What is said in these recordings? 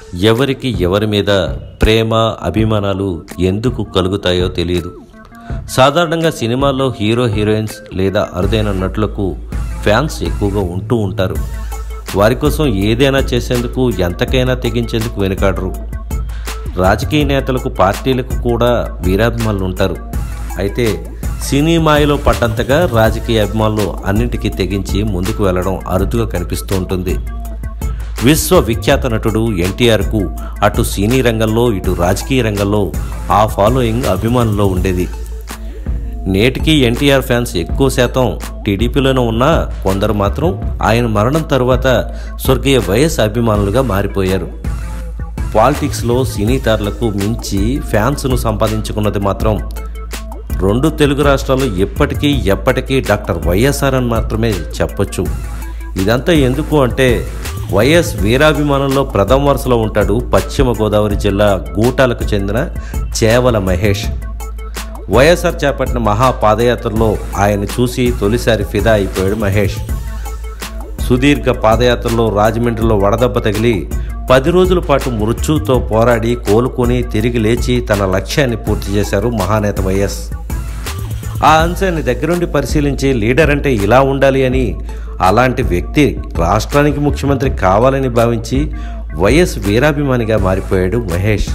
ఎవరికి ఎవరి మీద ప్రేమ అభిమానాలు ఎందుకు కలుగుతాయో తెలియదు సాధారణంగా సినిమాల్లో హీరో హీరోయిన్స్ లేదా అరుదైన నటులకు ఫ్యాన్స్ ఎక్కువగా ఉంటూ ఉంటారు వారి కోసం ఏదైనా చేసేందుకు ఎంతకైనా తెగించేందుకు వెనుకాడరు రాజకీయ నేతలకు పార్టీలకు కూడా వీరాభిమానులు ఉంటారు అయితే సినిమాయిలో పడ్డంతగా రాజకీయ అభిమానులు అన్నింటికీ తెగించి ముందుకు వెళ్ళడం అరుదుగా కనిపిస్తూ ఉంటుంది విశ్వ విఖ్యాత నటుడు ఎన్టీఆర్కు అటు సినీ రంగంలో ఇటు రాజకీయ రంగంలో ఆ ఫాలోయింగ్ అభిమానుల్లో ఉండేది నేటికి ఎన్టీఆర్ ఫ్యాన్స్ ఎక్కువ శాతం టీడీపీలోనే ఉన్నా కొందరు మాత్రం ఆయన మరణం తరువాత స్వర్గీయ వైఎస్ అభిమానులుగా మారిపోయారు పాలిటిక్స్లో సినీ తారలకు మించి ఫ్యాన్స్ను సంపాదించుకున్నది మాత్రం రెండు తెలుగు రాష్ట్రాలు ఎప్పటికీ ఎప్పటికీ డాక్టర్ వైఎస్ఆర్ అని మాత్రమే చెప్పొచ్చు ఇదంతా ఎందుకు అంటే వైఎస్ వీరాభిమానంలో ప్రథమ వరుసలో ఉంటాడు పశ్చిమ గోదావరి జిల్లా గూటాలకు చెందిన చేవల మహేష్ వైఎస్ఆర్ చేపట్టిన మహా పాదయాత్రలో ఆయన చూసి తొలిసారి ఫిదా అయిపోయాడు మహేష్ సుదీర్ఘ పాదయాత్రలో రాజమండ్రిలో వడదెబ్బ తగిలి పది రోజుల పాటు మృత్యుతో పోరాడి కోలుకొని తిరిగి లేచి తన లక్ష్యాన్ని పూర్తి చేశారు మహానేత వైఎస్ ఆ అంశాన్ని దగ్గరుండి పరిశీలించి లీడర్ అంటే ఇలా ఉండాలి అని అలాంటి వ్యక్తి రాష్ట్రానికి ముఖ్యమంత్రి కావాలని భావించి వైఎస్ వీరాభిమానిగా మారిపోయాడు మహేష్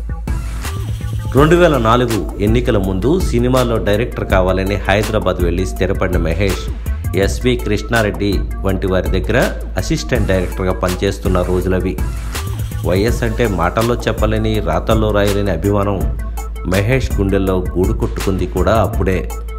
రెండు వేల నాలుగు ఎన్నికల ముందు సినిమాలో డైరెక్టర్ కావాలని హైదరాబాద్ వెళ్ళి స్థిరపడిన మహేష్ ఎస్వి కృష్ణారెడ్డి వంటి వారి దగ్గర అసిస్టెంట్ డైరెక్టర్గా పనిచేస్తున్న రోజులవి వైఎస్ అంటే మాటల్లో చెప్పలేని రాతల్లో రాయలేని అభిమానం మహేష్ గుండెల్లో గూడు కొట్టుకుంది కూడా అప్పుడే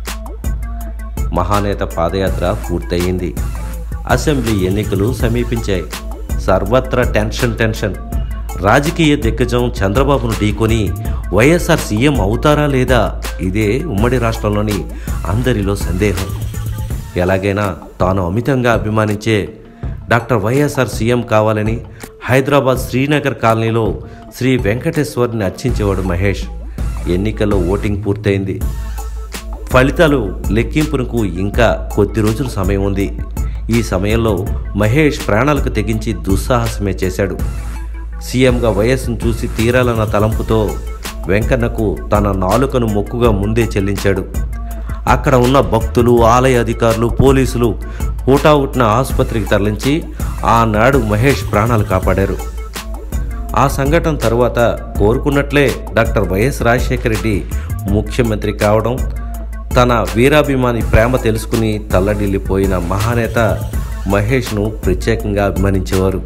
మహానేత పాదయాత్ర పూర్తయింది అసెంబ్లీ ఎన్నికలు సమీపించాయి సర్వత్రా టెన్షన్ టెన్షన్ రాజకీయ దిగ్గజం చంద్రబాబును ఢీకొని వైఎస్ఆర్ సీఎం అవుతారా లేదా ఇదే ఉమ్మడి రాష్ట్రంలోని అందరిలో సందేహం ఎలాగైనా తాను అమితంగా అభిమానించే డాక్టర్ వైఎస్ఆర్ సీఎం కావాలని హైదరాబాద్ శ్రీనగర్ కాలనీలో శ్రీ వెంకటేశ్వర్ని అర్చించేవాడు మహేష్ ఎన్నికల్లో ఓటింగ్ పూర్తయింది ఫలితాలు లెక్కింపునకు ఇంకా కొద్ది రోజుల సమయం ఉంది ఈ సమయంలో మహేష్ ప్రాణాలకు తెగించి దుస్సాహసమే చేశాడు సీఎంగా వయస్సును చూసి తీరాలన్న తలంపుతో వెంకన్నకు తన నాలుకను మొక్కుగా ముందే చెల్లించాడు అక్కడ ఉన్న భక్తులు ఆలయ అధికారులు పోలీసులు హుటాహుటిన ఆసుపత్రికి తరలించి ఆనాడు మహేష్ ప్రాణాలు కాపాడారు ఆ సంఘటన తరువాత కోరుకున్నట్లే డాక్టర్ వైఎస్ రాజశేఖర రెడ్డి ముఖ్యమంత్రి కావడం తన వీరాభిమాని ప్రేమ తెలుసుకుని తల్లడిల్లిపోయిన మహానేత మహేష్ను ప్రత్యేకంగా అభిమానించేవారు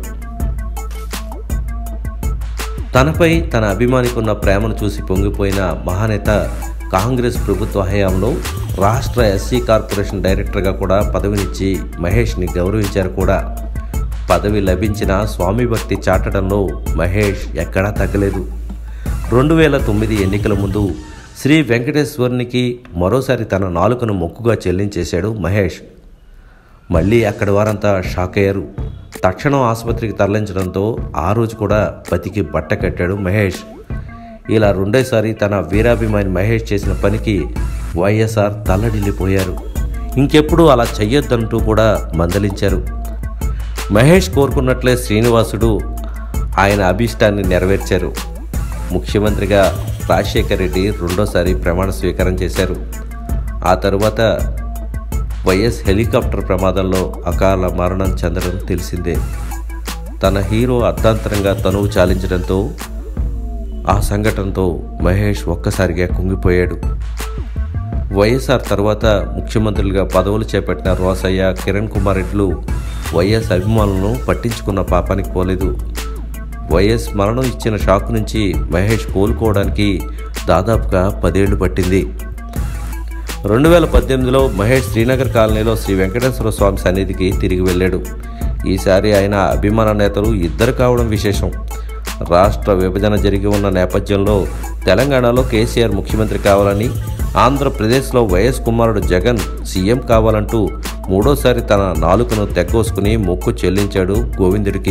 తనపై తన అభిమానికున్న ప్రేమను చూసి పొంగిపోయిన మహానేత కాంగ్రెస్ ప్రభుత్వ హయాంలో రాష్ట్ర ఎస్సీ కార్పొరేషన్ డైరెక్టర్గా కూడా పదవినిచ్చి మహేష్ని గౌరవించారు కూడా పదవి లభించిన స్వామి భక్తి చాటడంలో మహేష్ ఎక్కడా తగ్గలేదు రెండు వేల తొమ్మిది ఎన్నికల ముందు శ్రీ వెంకటేశ్వరునికి మరోసారి తన నాలుకను మొక్కుగా చెల్లించేశాడు మహేష్ మళ్ళీ అక్కడి వారంతా షాక్ అయ్యారు తక్షణం ఆసుపత్రికి తరలించడంతో ఆ రోజు కూడా బతికి బట్ట కట్టాడు మహేష్ ఇలా రెండోసారి తన వీరాభిమాని మహేష్ చేసిన పనికి వైఎస్ఆర్ తల్లడిల్లిపోయారు ఇంకెప్పుడు అలా చెయ్యొద్దంటూ కూడా మందలించారు మహేష్ కోరుకున్నట్లే శ్రీనివాసుడు ఆయన అభీష్టాన్ని నెరవేర్చారు ముఖ్యమంత్రిగా రాజశేఖర్ రెడ్డి రెండోసారి ప్రమాణ స్వీకారం చేశారు ఆ తరువాత వైఎస్ హెలికాప్టర్ ప్రమాదంలో అకాల మరణం చెందడం తెలిసిందే తన హీరో అర్ధాంతరంగా తనువు చాలించడంతో ఆ సంఘటనతో మహేష్ ఒక్కసారిగా కుంగిపోయాడు వైఎస్ఆర్ తర్వాత ముఖ్యమంత్రులుగా పదవులు చేపట్టిన రోసయ్య కిరణ్ కుమార్ రెడ్డిలు వైఎస్ అభిమానులను పట్టించుకున్న పాపానికి పోలేదు వైఎస్ మరణం ఇచ్చిన షాక్ నుంచి మహేష్ కోలుకోవడానికి దాదాపుగా పదేళ్లు పట్టింది రెండు వేల పద్దెనిమిదిలో మహేష్ శ్రీనగర్ కాలనీలో శ్రీ వెంకటేశ్వర స్వామి సన్నిధికి తిరిగి వెళ్ళాడు ఈసారి ఆయన అభిమాన నేతలు ఇద్దరు కావడం విశేషం రాష్ట్ర విభజన జరిగి ఉన్న నేపథ్యంలో తెలంగాణలో కేసీఆర్ ముఖ్యమంత్రి కావాలని ఆంధ్రప్రదేశ్లో వైఎస్ కుమారుడు జగన్ సీఎం కావాలంటూ మూడోసారి తన నాలుకను తెగ్గోసుకుని మొక్కు చెల్లించాడు గోవిందుడికి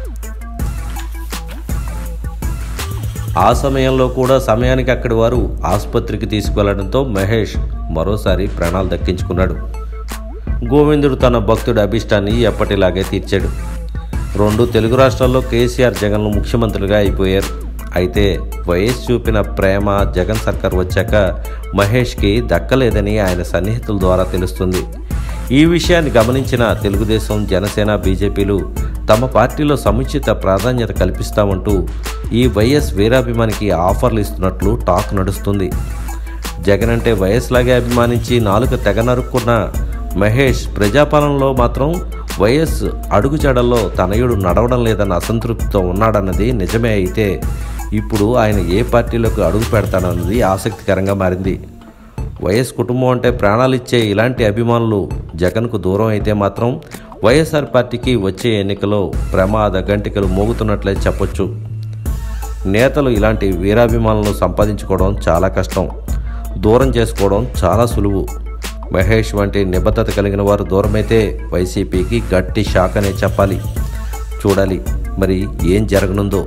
ఆ సమయంలో కూడా సమయానికి అక్కడి వారు ఆసుపత్రికి తీసుకువెళ్లడంతో మహేష్ మరోసారి ప్రాణాలు దక్కించుకున్నాడు గోవిందుడు తన భక్తుడి అభిష్టాన్ని ఎప్పటిలాగే తీర్చాడు రెండు తెలుగు రాష్ట్రాల్లో కేసీఆర్ జగన్లు ముఖ్యమంత్రులుగా అయిపోయారు అయితే వైఎస్ చూపిన ప్రేమ జగన్ సర్కార్ వచ్చాక మహేష్కి దక్కలేదని ఆయన సన్నిహితుల ద్వారా తెలుస్తుంది ఈ విషయాన్ని గమనించిన తెలుగుదేశం జనసేన బీజేపీలు తమ పార్టీలో సముచిత ప్రాధాన్యత కల్పిస్తామంటూ ఈ వైఎస్ వీరాభిమానికి ఆఫర్లు ఇస్తున్నట్లు టాక్ నడుస్తుంది జగన్ అంటే వైఎస్ లాగే అభిమానించి నాలుక తెగ నరుక్కున్న మహేష్ ప్రజాపాలనలో మాత్రం వైఎస్ అడుగుజాడల్లో తనయుడు నడవడం లేదన్న అసంతృప్తితో ఉన్నాడన్నది నిజమే అయితే ఇప్పుడు ఆయన ఏ పార్టీలోకి అడుగు పెడతాడన్నది ఆసక్తికరంగా మారింది వైఎస్ కుటుంబం అంటే ప్రాణాలిచ్చే ఇలాంటి అభిమానులు జగన్కు దూరం అయితే మాత్రం వైఎస్ఆర్ పార్టీకి వచ్చే ఎన్నికలో ప్రమాద గంటికలు మోగుతున్నట్లే చెప్పొచ్చు నేతలు ఇలాంటి వీరాభిమానులను సంపాదించుకోవడం చాలా కష్టం దూరం చేసుకోవడం చాలా సులువు మహేష్ వంటి నిబద్ధత కలిగిన వారు దూరమైతే వైసీపీకి గట్టి షాక్ అనే చెప్పాలి చూడాలి మరి ఏం జరగనుందో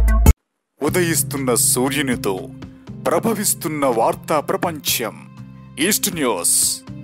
ఉదయిస్తున్న సూర్యునితో ప్రభవిస్తున్న వార్తా ప్రపంచం ఈస్ట్ న్యూస్